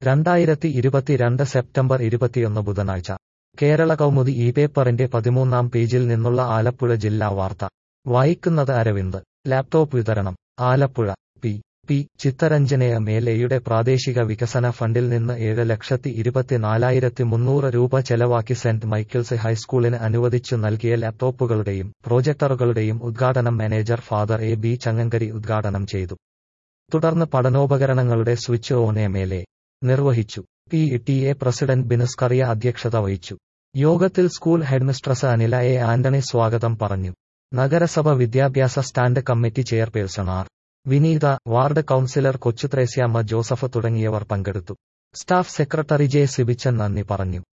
രണ്ടായിരത്തി ഇരുപത്തിരണ്ട് സെപ്റ്റംബർ ഇരുപത്തിയൊന്ന് ബുധനാഴ്ച കേരള കൗമുദി ഈ പേപ്പറിന്റെ പതിമൂന്നാം പേജിൽ നിന്നുള്ള ആലപ്പുഴ ജില്ലാ വാർത്ത വായിക്കുന്നത് അരവിന്ദ് ലാപ്ടോപ്പ് വിതരണം ആലപ്പുഴ പി പി ചിത്തരഞ്ജനയ മേലെയുടെ പ്രാദേശിക വികസന ഫണ്ടിൽ നിന്ന് ഏഴ് ലക്ഷത്തി ഇരുപത്തിനാലായിരത്തി മുന്നൂറ് രൂപ ചെലവാക്കി സെന്റ് മൈക്കിൾസ് ഹൈസ്കൂളിന് അനുവദിച്ചു നൽകിയ ലാപ്ടോപ്പുകളുടെയും പ്രൊജക്ടറുകളുടെയും ഉദ്ഘാടനം manager father A B Changankari ഉദ്ഘാടനം ചെയ്തു തുടർന്ന് പഠനോപകരണങ്ങളുടെ switch on M L A നിർവഹിച്ചു P T A president Binas Kariya അധ്യക്ഷത വഹിച്ചു യോഗത്തിൽ school headmistress Anila A Antony സ്വാഗതം പറഞ്ഞു നഗരസഭ വിദ്യാഭ്യാസ stand committee chairperson R Vineetha ward councillor Kochuthresiamma Joseph തുടങ്ങിയവർ പങ്കെടുത്തു സ്റ്റാഫ് സെക്രട്ടറി ജെ സിബിച്ചൻ നന്ദി പറഞ്ഞു